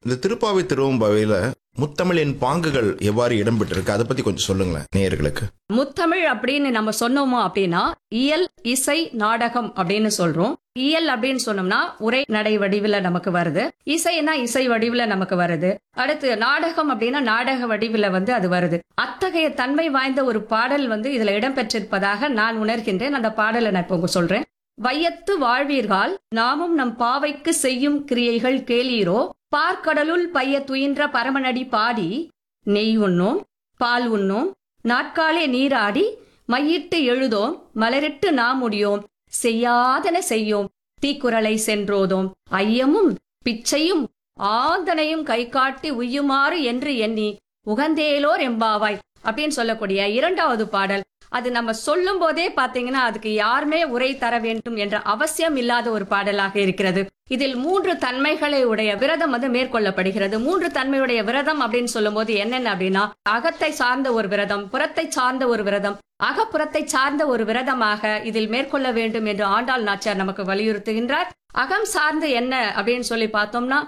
இந்த திருப்பாவை திருவம்பாவையில முத்தமிழின் பாங்குகள் எவ்வாறு இடம்பெற்றிருக்கு அதை பத்தி கொஞ்சம் சொல்லுங்களேன் நேயர்களுக்கு முத்தமிழ் அப்படின்னு நம்ம சொன்னோமோ அப்படின்னா இயல் இசை நாடகம் அப்படின்னு சொல்றோம் இயல் அப்படின்னு சொன்னோம்னா உரை நடை வடிவில் நமக்கு வருது இசைனா இசை வடிவில் நமக்கு வருது அடுத்து நாடகம் அப்படின்னா நாடக வடிவில் வந்து அது வருது அத்தகைய தன்மை வாய்ந்த ஒரு பாடல் வந்து இதுல இடம்பெற்றிருப்பதாக நான் உணர்கின்றேன் அந்த பாடலை நான் இப்போ உங்களுக்கு சொல்றேன் வையத்து வாழ்வீர்கள் நாமும் நம் பாவைக்கு செய்யும் கிரியைகள் கேளீரோ பார்க்கடலுள் பைய துயின்ற பரமனடி பாடி நெய் உண்ணோம் பால் உண்ணோம் நாட்காலே நீராடி மையிட்டு எழுதோம் மலரிட்டு நாம் முடியோம் செய்யாதன செய்யோம் தீக்குறளை சென்றோதோம் ஐயமும் பிச்சையும் ஆந்தனையும் கை காட்டி உய்யுமாறு என்று எண்ணி உகந்தேலோர் எம்பாவாய் அப்படின்னு சொல்லக்கூடிய இரண்டாவது பாடல் அது நம்ம சொல்லும் போதே பாத்தீங்கன்னா அதுக்கு யாருமே உரை தர வேண்டும் என்ற அவசியம் இல்லாத ஒரு பாடலாக இருக்கிறது இதில் மூன்று தன்மைகளை உடைய விரதம் வந்து மேற்கொள்ளப்படுகிறது மூன்று தன்மையுடைய விரதம் அப்படின்னு சொல்லும்போது என்னென்ன அப்படின்னா அகத்தை சார்ந்த ஒரு விரதம் புறத்தை சார்ந்த ஒரு விரதம் அகப்புறத்தை சார்ந்த ஒரு விரதமாக இதில் மேற்கொள்ள வேண்டும் என்று ஆண்டாள் நாச்சியார் நமக்கு வலியுறுத்துகின்றார் அகம் சார்ந்து என்ன அப்படின்னு சொல்லி பார்த்தோம்னா